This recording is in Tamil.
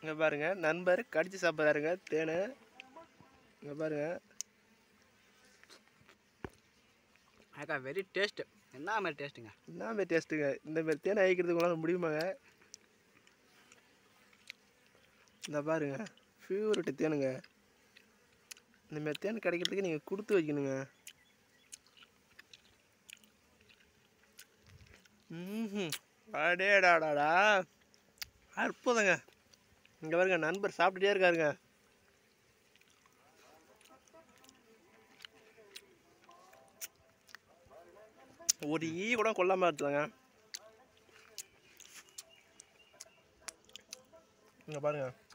இங்கே பாருங்க நண்பர் கடிச்சு சாப்பிட்றாருங்க தேனை இங்கே பாருங்க அக்கா வெரி டேஸ்ட் என்ன மாதிரி டேஸ்ட்டுங்க என்ன மாதிரி டேஸ்ட்டுங்க இந்த மாதிரி தேனை அழிக்கிறதுக்கு உங்களால் முடியுமாங்க இந்த பாருங்க ஃபேவரட் தேனுங்க இந்த மாதிரி தேன் கிடைக்கிறதுக்கு நீங்கள் கொடுத்து வைக்கணுங்க ம் அடேடாடாடா அற்புதங்க இங்கே பாருங்க நண்பர் சாப்பிட்டுட்டே இருக்காருங்க ஒரு ஈ கூட கொல்லாமல் எடுத்துதாங்க இங்கே பாருங்க